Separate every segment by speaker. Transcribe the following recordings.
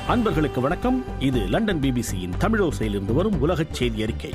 Speaker 1: அன்பர்களுக்கு வணக்கம் இது லண்டன் பிபிசியின் தமிழோசையிலிருந்து வரும் உலகச் செய்தி அறிக்கை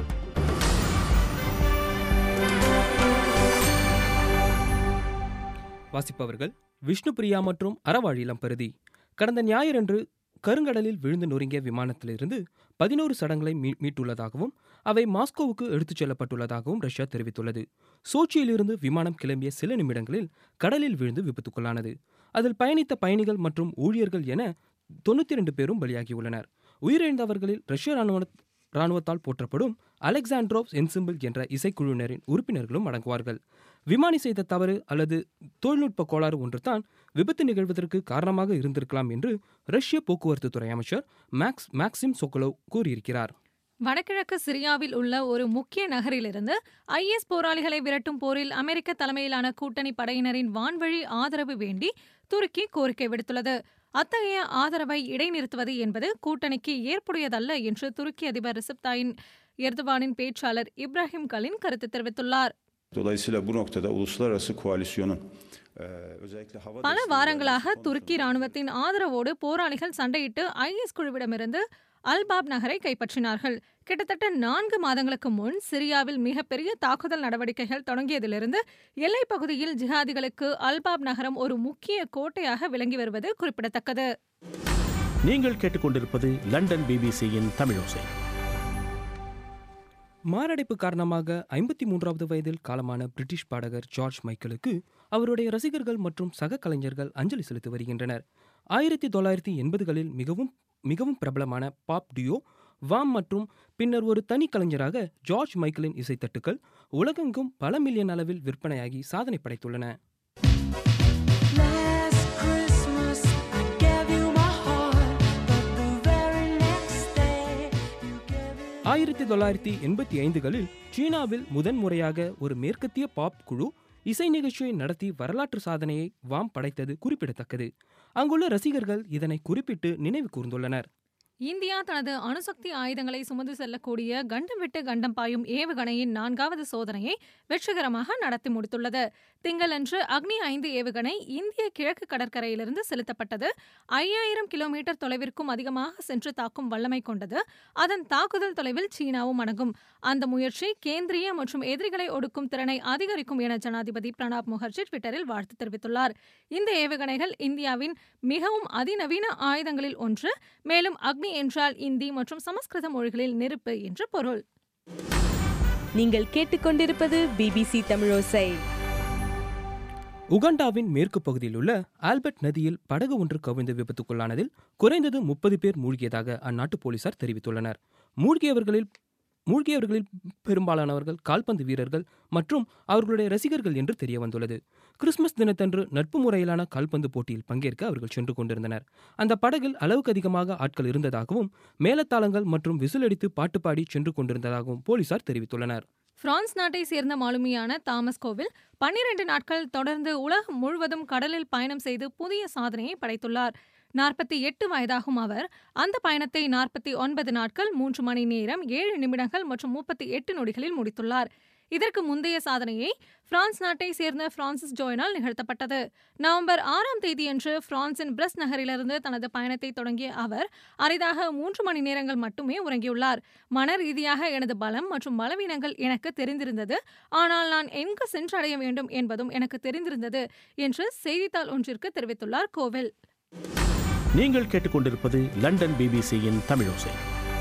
Speaker 2: வாசிப்பவர்கள் விஷ்ணுபிரியா மற்றும் அறவாழ் இளம்பருதி கடந்த ஞாயிறன்று கருங்கடலில் விழுந்து நொறுங்கிய விமானத்திலிருந்து பதினோரு சடங்களை மீ மீட்டுள்ளதாகவும் அவை மாஸ்கோவுக்கு எடுத்துச் செல்லப்பட்டுள்ளதாகவும் ரஷ்யா தெரிவித்துள்ளது சோச்சியிலிருந்து விமானம் கிளம்பிய சில நிமிடங்களில் கடலில் விழுந்து விபத்துக்குள்ளானது அதில் பயணித்த பயணிகள் மற்றும் ஊழியர்கள் என தொண்ணூற்றி ரெண்டு பேரும் பலியாகியுள்ளனர் உயிரிழந்தவர்களில் ரஷ்ய ராணுவ ராணுவத்தால் போற்றப்படும் அலெக்சாண்ட்ரோவ் என்சிம்பிள் என்ற இசைக்குழுவினரின் உறுப்பினர்களும் அடங்குவார்கள் விமானி செய்த தவறு அல்லது தொழில்நுட்ப கோளாறு ஒன்றுதான் விபத்து நிகழ்வதற்கு காரணமாக இருந்திருக்கலாம் என்று ரஷ்ய போக்குவரத்து துறை அமைச்சர் மேக்ஸ் மேக்சிம் சொக்கலோவ் கூறியிருக்கிறார்
Speaker 3: வடகிழக்கு சிரியாவில் உள்ள ஒரு முக்கிய நகரிலிருந்து ஐஎஸ் போராளிகளை விரட்டும் போரில் அமெரிக்க தலைமையிலான கூட்டணி படையினரின் வான்வழி ஆதரவு வேண்டி துருக்கி கோரிக்கை விடுத்துள்ளது அத்தகைய ஆதரவை இடைநிறுத்துவது என்பது கூட்டணிக்கு ஏற்புடையதல்ல என்று துருக்கி அதிபர் ரிசப் தாயின் எர்துவானின் பேச்சாளர் இப்ராஹிம் கலின் கருத்து தெரிவித்துள்ளார்
Speaker 4: Dolayısıyla bu noktada uluslararası koalisyonun eee, özellikle hava
Speaker 3: பல
Speaker 4: desteği
Speaker 3: வாரங்களாக
Speaker 4: vermesi
Speaker 3: துருக்கி ராணுவத்தின் ஆதரவோடு போராளிகள் சண்டையிட்டு ஐஎஸ் குழுவிடமிருந்து அல்பாப் நகரை கைப்பற்றினார்கள் கிட்டத்தட்ட நான்கு மாதங்களுக்கு முன் சிரியாவில் மிகப்பெரிய தாக்குதல் நடவடிக்கைகள் தொடங்கியதிலிருந்து எல்லைப் பகுதியில் ஜிஹாதிகளுக்கு அல்பாப் நகரம் ஒரு முக்கிய கோட்டையாக விளங்கி வருவது குறிப்பிடத்தக்கது
Speaker 1: நீங்கள் கேட்டுக்கொண்டிருப்பது லண்டன் பிபிசியின் தமிழோசை
Speaker 2: மாரடைப்பு காரணமாக ஐம்பத்தி மூன்றாவது வயதில் காலமான பிரிட்டிஷ் பாடகர் ஜார்ஜ் மைக்கேலுக்கு அவருடைய ரசிகர்கள் மற்றும் சக கலைஞர்கள் அஞ்சலி செலுத்தி வருகின்றனர் ஆயிரத்தி தொள்ளாயிரத்தி எண்பதுகளில் மிகவும் மிகவும் பிரபலமான பாப் டியோ வாம் மற்றும் பின்னர் ஒரு தனி கலைஞராக ஜார்ஜ் மைக்கேலின் இசைத்தட்டுக்கள் உலகெங்கும் பல மில்லியன் அளவில் விற்பனையாகி சாதனை படைத்துள்ளன
Speaker 5: Last Christmas I gave you my heart, but the very next day you gave it.
Speaker 2: ஆயிரத்தி தொள்ளாயிரத்தி எண்பத்தி ஐந்துகளில் சீனாவில் முதன்முறையாக ஒரு மேற்கத்திய பாப் குழு இசை நிகழ்ச்சியை நடத்தி வரலாற்று சாதனையை வாம் படைத்தது குறிப்பிடத்தக்கது அங்குள்ள ரசிகர்கள் இதனை குறிப்பிட்டு நினைவு கூர்ந்துள்ளனர்
Speaker 3: இந்தியா தனது அணுசக்தி ஆயுதங்களை சுமந்து செல்லக்கூடிய கண்டம் விட்டு கண்டம் பாயும் ஏவுகணையின் நான்காவது சோதனையை வெற்றிகரமாக நடத்தி முடித்துள்ளது திங்களன்று அக்னி ஐந்து ஏவுகணை இந்திய கிழக்கு கடற்கரையிலிருந்து செலுத்தப்பட்டது ஐயாயிரம் கிலோமீட்டர் தொலைவிற்கும் அதிகமாக சென்று தாக்கும் வல்லமை கொண்டது அதன் தாக்குதல் தொலைவில் சீனாவும் அடங்கும் அந்த முயற்சி கேந்திரிய மற்றும் எதிரிகளை ஒடுக்கும் திறனை அதிகரிக்கும் என ஜனாதிபதி பிரணாப் முகர்ஜி ட்விட்டரில் வாழ்த்து தெரிவித்துள்ளார் இந்த ஏவுகணைகள் இந்தியாவின் மிகவும் அதிநவீன ஆயுதங்களில் ஒன்று மேலும் அக்னி என்றால் இந்தி மற்றும் சமஸ்கிருத மொழிகளில் நெருப்பு என்று பொருள்
Speaker 6: நீங்கள் கேட்டுக்கொண்டிருப்பது பிபிசி தமிழோசை
Speaker 2: உகாண்டாவின் மேற்கு பகுதியில் உள்ள ஆல்பர்ட் நதியில் படகு ஒன்று கவிழ்ந்து விபத்துக்குள்ளானதில் குறைந்தது முப்பது பேர் மூழ்கியதாக அந்நாட்டு போலீசார் தெரிவித்துள்ளனர் மூழ்கியவர்களில் மூழ்கியவர்களில் பெரும்பாலானவர்கள் கால்பந்து வீரர்கள் மற்றும் அவர்களுடைய ரசிகர்கள் என்று தெரிய வந்துள்ளது கிறிஸ்துமஸ் தினத்தன்று நட்பு முறையிலான கால்பந்து போட்டியில் பங்கேற்க அவர்கள் சென்று கொண்டிருந்தனர் அந்த படகில் அளவுக்கு அதிகமாக ஆட்கள் இருந்ததாகவும் மேலத்தாளங்கள் மற்றும் விசிலடித்து பாட்டு பாடி சென்று கொண்டிருந்ததாகவும் போலீசார் தெரிவித்துள்ளனர்
Speaker 3: பிரான்ஸ் நாட்டை சேர்ந்த மாலுமியான தாமஸ் கோவில் பன்னிரண்டு நாட்கள் தொடர்ந்து உலகம் முழுவதும் கடலில் பயணம் செய்து புதிய சாதனையை படைத்துள்ளார் நாற்பத்தி எட்டு வயதாகும் அவர் அந்த பயணத்தை நாற்பத்தி ஒன்பது நாட்கள் மூன்று மணி நேரம் ஏழு நிமிடங்கள் மற்றும் முப்பத்தி எட்டு நொடிகளில் முடித்துள்ளார் இதற்கு முந்தைய சாதனையை பிரான்ஸ் நாட்டை சேர்ந்த பிரான்சிஸ் ஜோயினால் நிகழ்த்தப்பட்டது நவம்பர் ஆறாம் தேதியன்று பிரான்சின் பிரஸ் நகரிலிருந்து தனது பயணத்தை தொடங்கிய அவர் அரிதாக மூன்று மணி நேரங்கள் மட்டுமே உறங்கியுள்ளார் மன ரீதியாக எனது பலம் மற்றும் பலவீனங்கள் எனக்கு தெரிந்திருந்தது ஆனால் நான் எங்கு சென்றடைய வேண்டும் என்பதும் எனக்கு தெரிந்திருந்தது என்று செய்தித்தாள் ஒன்றிற்கு தெரிவித்துள்ளார் கோவில்
Speaker 1: நீங்கள் கேட்டுக்கொண்டிருப்பது லண்டன் பிபிசியின் தமிழோசை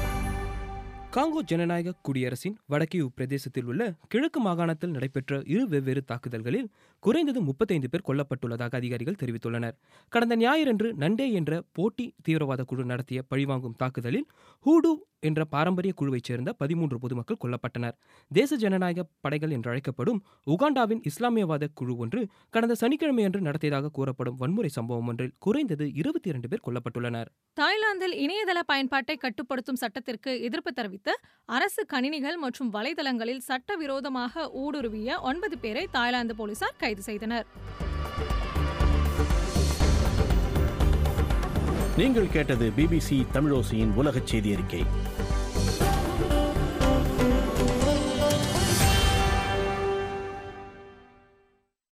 Speaker 2: காங்கோ ஜனநாயக குடியரசின் வடக்கியூ பிரதேசத்தில் உள்ள கிழக்கு மாகாணத்தில் நடைபெற்ற இரு வெவ்வேறு தாக்குதல்களில் குறைந்தது முப்பத்தைந்து பேர் கொல்லப்பட்டுள்ளதாக அதிகாரிகள் தெரிவித்துள்ளனர் கடந்த ஞாயிறன்று நண்டே என்ற போட்டி தீவிரவாத குழு நடத்திய பழிவாங்கும் தாக்குதலில் ஹூடு என்ற பாரம்பரிய குழுவைச் சேர்ந்த பதிமூன்று பொதுமக்கள் கொல்லப்பட்டனர் தேச ஜனநாயக படைகள் என்று அழைக்கப்படும் உகாண்டாவின் இஸ்லாமியவாத குழு ஒன்று கடந்த சனிக்கிழமையன்று நடத்தியதாக கூறப்படும் வன்முறை சம்பவம் ஒன்றில் குறைந்தது இருபத்தி இரண்டு பேர் கொல்லப்பட்டுள்ளனர்
Speaker 3: தாய்லாந்தில் இணையதள பயன்பாட்டை கட்டுப்படுத்தும் சட்டத்திற்கு எதிர்ப்பு தெரிவித்து அரசு கணினிகள் மற்றும் வலைதளங்களில் சட்டவிரோதமாக ஊடுருவிய ஒன்பது பேரை தாய்லாந்து போலீசார் கைது செய்தனர்
Speaker 1: நீங்கள் கேட்டது பிபிசி தமிழோசையின் உலகச் செய்தி அறிக்கை